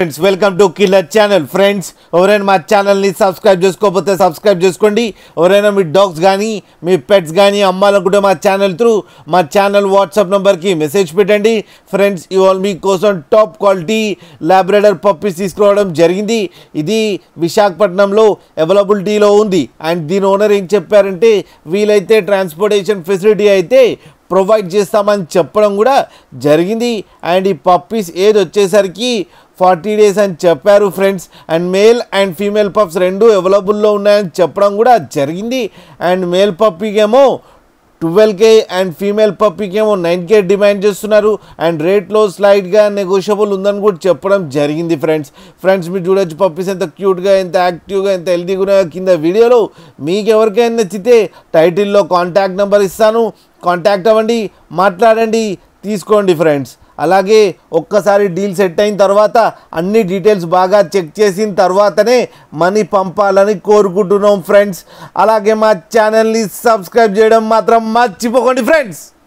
friends welcome to killer channel friends ఎవరైనా మా ఛానల్ని సబ్స్క్రైబ్ చేసుకోకపోతే సబ్స్క్రైబ్ చేసుకోండి ఎవరైనా మీ డాగ్స్ కానీ మీ పెట్స్ కానీ అమ్మాలనుకుంటే మా ఛానల్ త్రూ మా ఛానల్ వాట్సాప్ నెంబర్కి మెసేజ్ పెట్టండి ఫ్రెండ్స్ ఇవాళ మీకోసం టాప్ క్వాలిటీ ల్యాబ్రేడర్ పప్పీస్ తీసుకురావడం జరిగింది ఇది విశాఖపట్నంలో అవైలబిలిటీలో ఉంది అండ్ దీని ఓనర్ ఏం చెప్పారంటే వీలైతే ట్రాన్స్పోర్టేషన్ ఫెసిలిటీ అయితే ప్రొవైడ్ చేస్తామని చెప్పడం కూడా జరిగింది అండ్ ఈ పప్పీస్ ఏది వచ్చేసరికి ఫార్టీ డేస్ అని చెప్పారు friends and male and female pups రెండు అవైలబుల్లో ఉన్నాయని చెప్పడం కూడా జరిగింది అండ్ మేల్ పప్పీకేమో ట్వెల్వ్ కే అండ్ ఫీమేల్ పప్పీకి ఏమో నైన్ కే డిమాండ్ చేస్తున్నారు అండ్ రేట్లో స్లైడ్గా నెగోషియబుల్ ఉందని కూడా చెప్పడం జరిగింది ఫ్రెండ్స్ ఫ్రెండ్స్ మీరు చూడొచ్చు పప్పీస్ ఎంత క్యూట్గా ఎంత యాక్టివ్గా ఎంత హెల్తీగా ఉన్నాయో కింద వీడియోలో మీకు ఎవరికైనా నచ్చితే టైటిల్లో కాంటాక్ట్ నెంబర్ ఇస్తాను కాంటాక్ట్ అవ్వండి మాట్లాడండి తీసుకోండి ఫ్రెండ్స్ అలాగే ఒక్కసారి డీల్ సెట్ అయిన తర్వాత అన్ని డీటెయిల్స్ బాగా చెక్ చేసిన తర్వాతనే మనీ పంపాలని కోరుకుంటున్నాం ఫ్రెండ్స్ అలాగే మా ఛానల్ని సబ్స్క్రైబ్ చేయడం మాత్రం మర్చిపోకండి ఫ్రెండ్స్